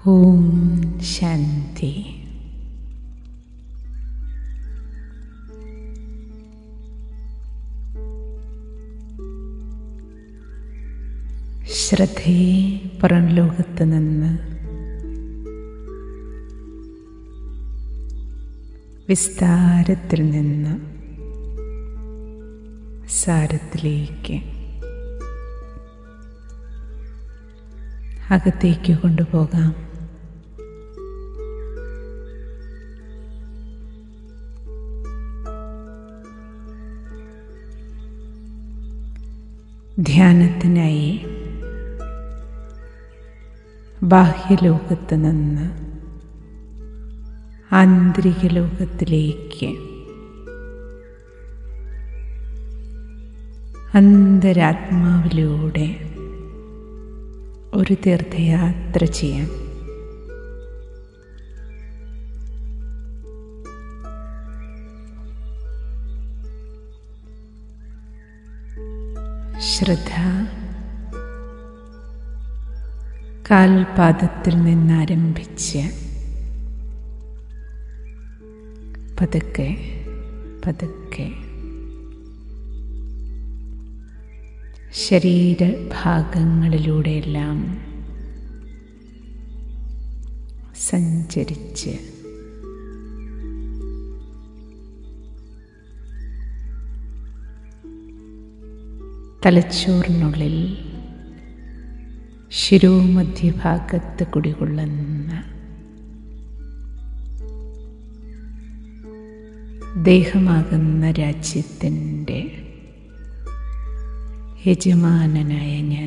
ഓം ശാന്തി ശ്രദ്ധയെ പുറം ലോകത്ത് നിന്ന് വിസ്താരത്തിൽ നിന്ന് സാരത്തിലേക്ക് അകത്തേക്ക് കൊണ്ടുപോകാം ധ്യാനത്തിനായി ബാഹ്യലോകത്ത് നിന്ന് ആന്തരിക ലോകത്തിലേക്ക് അന്തരാത്മാവിലൂടെ ഒരു തീർത്ഥയാത്ര ചെയ്യാം ശ്രദ്ധ കാൽപാദത്തിൽ നിന്നാരംഭിച്ച് പതുക്കെ പതുക്കെ ശരീരഭാഗങ്ങളിലൂടെയെല്ലാം സഞ്ചരിച്ച് തലച്ചോറിനുള്ളിൽ ശിരോമധ്യഭാഗത്ത് കുടികൊള്ളുന്ന ദേഹമാകുന്ന രാജ്യത്തിൻ്റെ യജമാനനായ ഞാൻ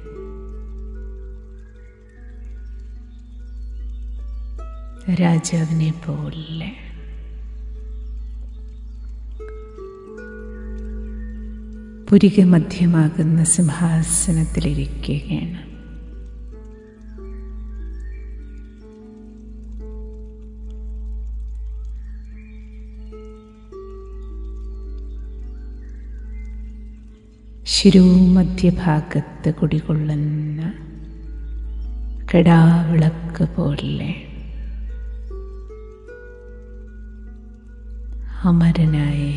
രാജാവിനെ പോലെ പുരിക മധ്യമാകുന്ന സിംഹാസനത്തിലിരിക്കുകയാണ് ശിരോമധ്യഭാഗത്ത് കുടികൊള്ളുന്ന കെടാവിളക്ക് പോലെ അമരനായ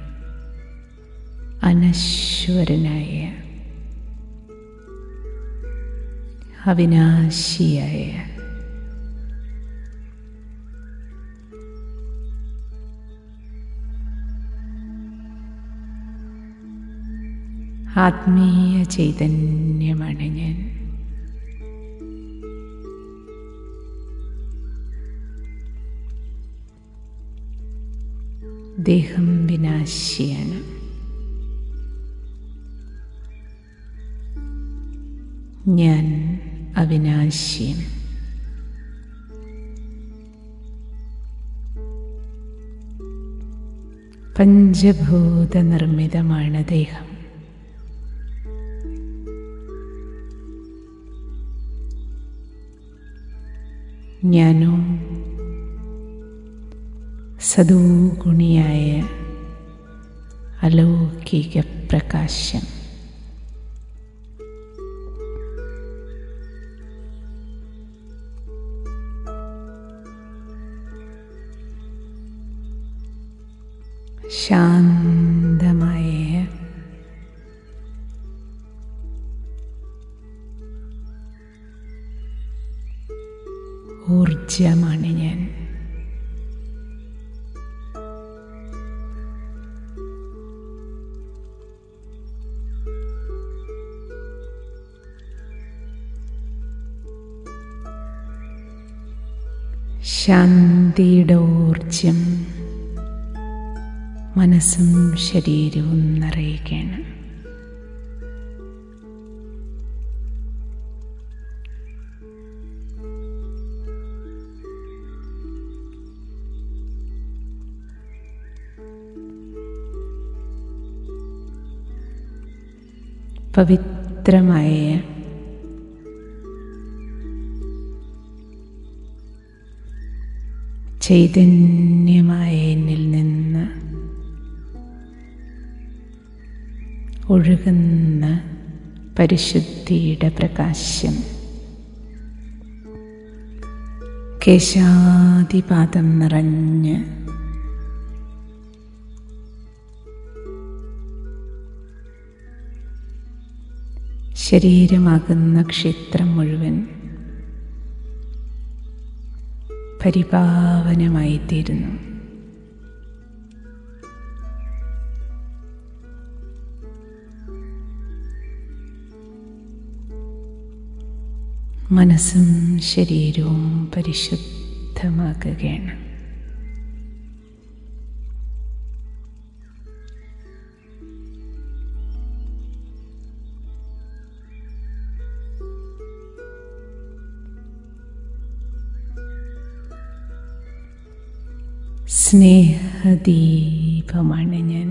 അനശ്വരനായ അവിനാശിയായ ആത്മീയ ചൈതന്യമാണ് ഞാൻ ദേഹം വിനാശിയാണ് ഞാൻ അവിനാശിയും പഞ്ചഭൂത നിർമ്മിതമാണ് ദേഹം ഞാനോ സദോഗുണിയായ അലൗകിക പ്രകാശം ശാന്തമായ ഊർജമാണ് ഞാൻ ശാന്തിയുടെ ഊർജം മനസ്സും ശരീരവും നിറയുകയാണ് പവിത്രമായ ചൈതന്യമായ എന്നിൽ നിന്ന് ഒഴുകുന്ന പരിശുദ്ധിയുടെ പ്രകാശം കേശാദിപാദം നിറഞ്ഞ് ശരീരമാകുന്ന ക്ഷേത്രം മുഴുവൻ പരിപാവനമായിത്തീരുന്നു മനസ്സും ശരീരവും പരിശുദ്ധമാക്കുകയാണ് സ്നേഹദീപമാണ് ഞാൻ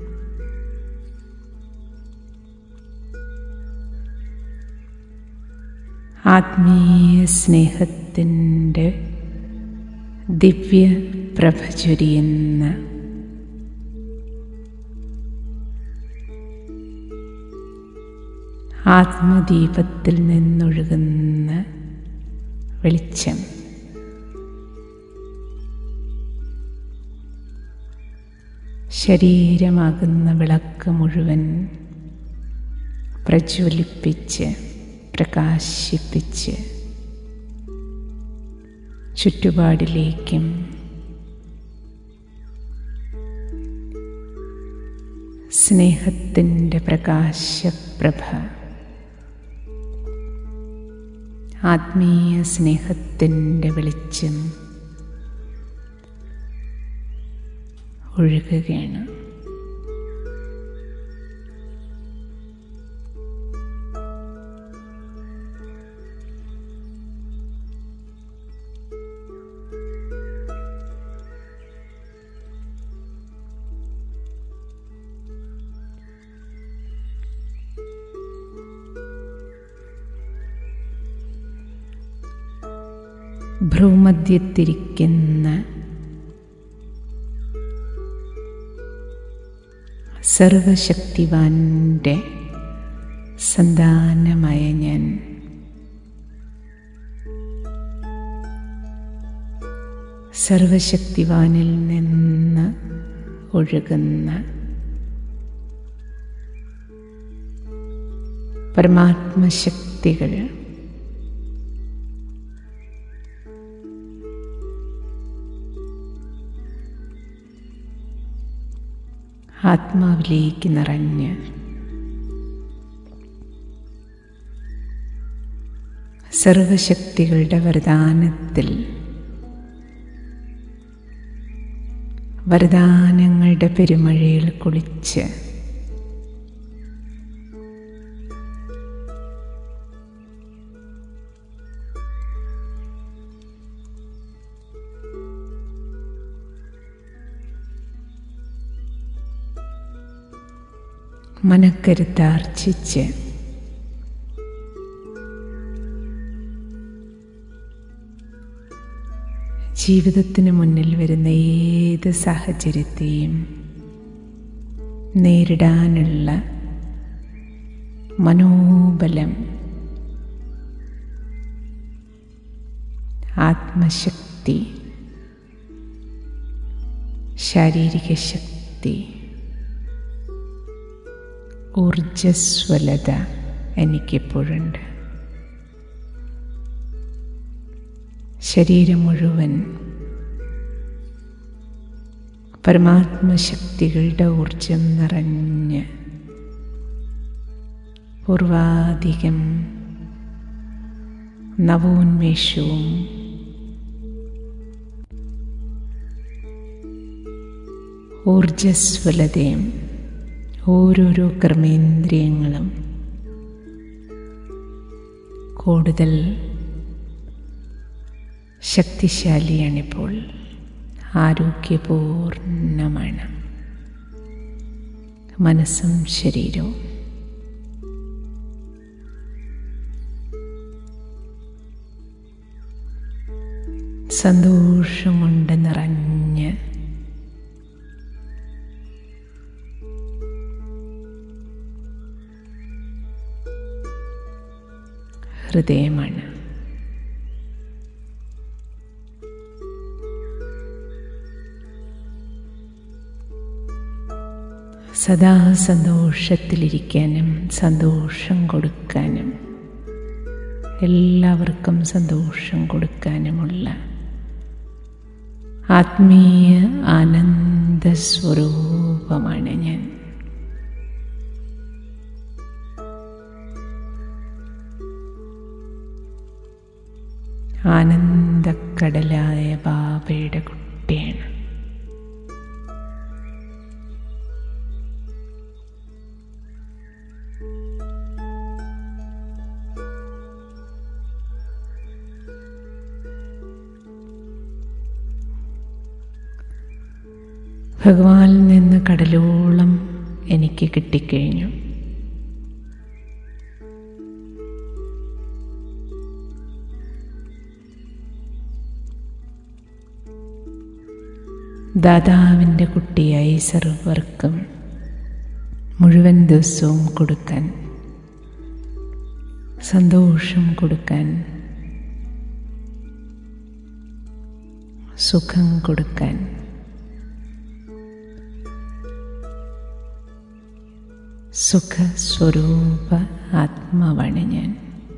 ആത്മീയ സ്നേഹത്തിൻ്റെ ദിവ്യ പ്രഭ ചൊരിയുന്ന ആത്മദീപത്തിൽ നിന്നൊഴുകുന്ന വെളിച്ചം ശരീരമാകുന്ന വിളക്ക് മുഴുവൻ പ്രജ്വലിപ്പിച്ച് പ്രകാശിപ്പിച്ച് ചുറ്റുപാടിലേക്കും സ്നേഹത്തിൻ്റെ പ്രകാശപ്രഭ ആത്മീയ സ്നേഹത്തിൻ്റെ വെളിച്ചം ഒഴുകുകയാണ് ഭ്രൂമധ്യത്തിരിക്കുന്ന സർവശക്തിവാൻ്റെ സന്താനമായ ഞാൻ സർവശക്തിവാനിൽ നിന്ന് ഒഴുകുന്ന പരമാത്മശക്തികൾ ആത്മാവിലേക്ക് നിറഞ്ഞ് സർവശക്തികളുടെ വരദാനത്തിൽ വരദാനങ്ങളുടെ പെരുമഴയിൽ കുളിച്ച് മനക്കരുത്താർജിച്ച് ജീവിതത്തിന് മുന്നിൽ വരുന്ന ഏത് സാഹചര്യത്തെയും നേരിടാനുള്ള മനോബലം ആത്മശക്തി ശാരീരിക ശക്തി ഊർജസ്വലത എനിക്കെപ്പോഴുണ്ട് ശരീരം മുഴുവൻ പരമാത്മശക്തികളുടെ ഊർജം നിറഞ്ഞ് പൂർവാധികം നവോന്മേഷവും ഊർജസ്വലതയും ഓരോരോ കർമ്മേന്ദ്രിയങ്ങളും കൂടുതൽ ശക്തിശാലിയാണിപ്പോൾ ആരോഗ്യപൂർണമാണ് മനസ്സും ശരീരവും സന്തോഷം കൊണ്ട് നിറഞ്ഞ് ഹൃദയമാണ് സദാ സന്തോഷത്തിലിരിക്കാനും സന്തോഷം കൊടുക്കാനും എല്ലാവർക്കും സന്തോഷം കൊടുക്കാനുമുള്ള ആത്മീയ ആനന്ദ സ്വരൂപമാണ് ഞാൻ ആനന്ദക്കടലായ ബാബയുടെ കുട്ടിയാണ് ഭഗവാനിൽ നിന്ന് കടലോളം എനിക്ക് കിട്ടിക്കഴിഞ്ഞു ദാതാവിൻ്റെ കുട്ടിയായി സർവർക്കും മുഴുവൻ ദിവസവും കൊടുക്കാൻ സന്തോഷം കൊടുക്കാൻ സുഖം കൊടുക്കാൻ സുഖസ്വരൂപ ആത്മാവാണ് ഞാൻ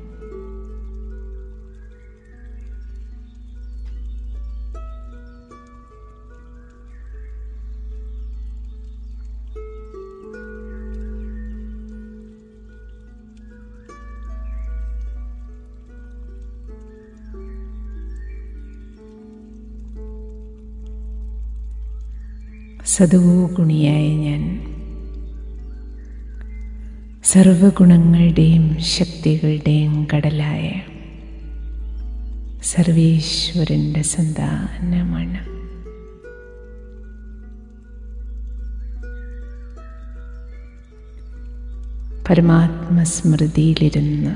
സദോഗുണിയായ ഞാൻ സർവഗുണങ്ങളുടെയും ശക്തികളുടെയും കടലായ സർവേശ്വരൻ്റെ സന്താനമാണ് പരമാത്മസ്മൃതിയിലിരുന്ന്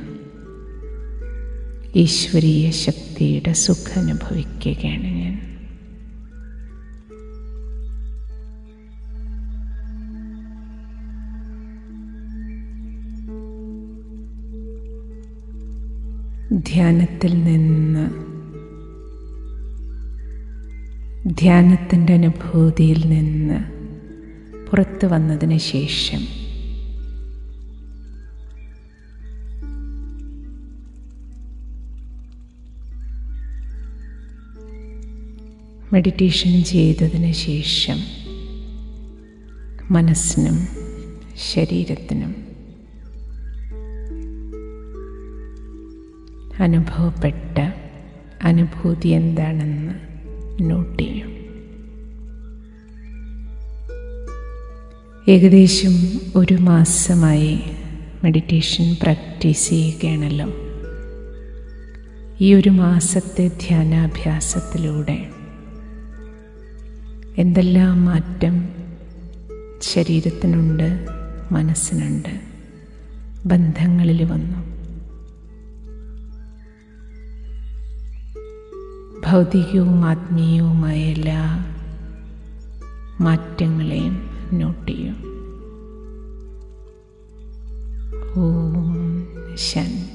ഈശ്വരീയ ശക്തിയുടെ സുഖം അനുഭവിക്കുകയാണ് ഞാൻ ധ്യാനത്തിൽ നിന്ന് ധ്യാനത്തിൻ്റെ അനുഭൂതിയിൽ നിന്ന് പുറത്തു വന്നതിന് ശേഷം മെഡിറ്റേഷൻ ചെയ്തതിന് ശേഷം മനസ്സിനും ശരീരത്തിനും അനുഭവപ്പെട്ട അനുഭൂതി എന്താണെന്ന് നോട്ട് ചെയ്യും ഏകദേശം ഒരു മാസമായി മെഡിറ്റേഷൻ പ്രാക്ടീസ് ചെയ്യുകയാണല്ലോ ഈ ഒരു മാസത്തെ ധ്യാനാഭ്യാസത്തിലൂടെ എന്തെല്ലാം മാറ്റം ശരീരത്തിനുണ്ട് മനസ്സിനുണ്ട് ബന്ധങ്ങളിൽ വന്നു ഭൗതികവും ആത്മീയവുമായ എല്ലാ മാറ്റങ്ങളെയും നോട്ട് ചെയ്യും ഓം ശാന്തി